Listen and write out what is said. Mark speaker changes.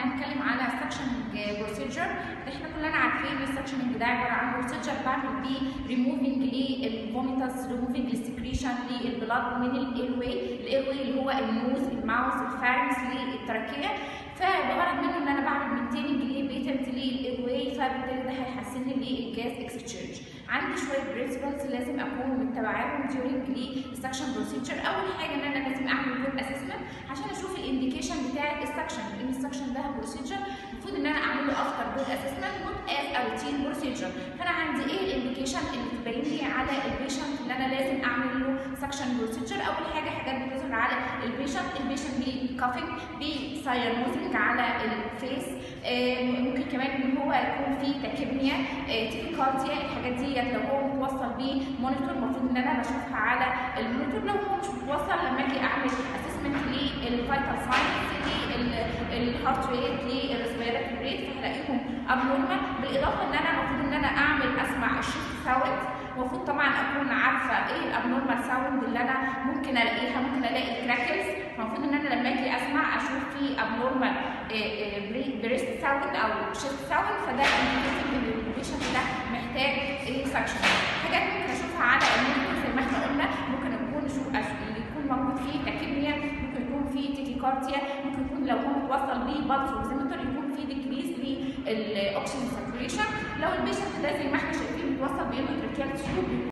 Speaker 1: هنتكلم على سكشننج بروسيجر احنا كلنا عارفين السكشننج ده عباره عن بروسيجر بعمل بيه ريموفنج للفوميتاس ريموفنج للسكريشن للبلاد من الاير واي الاير واي اللي هو النوز الماوس الفارنس للتراكيه فالغرض منه ان انا بعمل مينتيننج لبيتنت للاير واي فبالتالي ده هيحسن لي الجاز اكسشينج عندي شويه برنسبلز لازم اكون متبعاهم ديورنج للسكشن بروسيجر اول حاجه ان انا لازم اعمل جود اسسمنت عشان اشوف الانديكيشن بتاع السكشن لان السكشن ده بروسيجر المفروض ان انا اعمل له افتر جود اسسمنت نوت از ا روتين بروسيجر فانا عندي ايه الانديكيشن اللي بتبين لي على البيشنت اللي انا لازم اعمل له سكشن بروسيجر اول حاجه حاجات بتظهر على البيشنت البيشنت بكافينج بسايانوزنج على الفيس آه ممكن كمان ان هو يكون في تاكيبنيا آه تيكيكارديا الحاجات ديت لو هو متوصل بمونيتور المفروض ان انا بشوفها على المونيتور لو هو مش متوصل لما اجي اعمل اسسمنت للفيتال ساينس للهارت ريت للريسبيراتوري ريت فهلاقيهم ابنورمال بالاضافه ان انا المفروض ان انا اعمل اسمع الشيفت ساوند المفروض طبعا اكون عارفه ايه الابنورمال ساوند اللي انا ممكن الاقيها ممكن الاقي كراكلز المفروض ان انا لما اجي اسمع اشوف في ابنورمال بريست ساوند او شيفت ساوند فده انديكيتنج ان البيشنت ده محتاج ايه سكشن حاجات ممكن اشوفها على المونيتور زي ما احنا قلنا ممكن يكون يكون موجود فيه تاكيبنيا ممكن يكون فيه تيكيكارديا ممكن يكون لو هو متوصل ببلس اوكسيمتر يكون فيه ديكريز للاكسجين ساتوريشن لو البيشنت ده زي ما احنا شايفين متوصل باندوتريكيال تيوب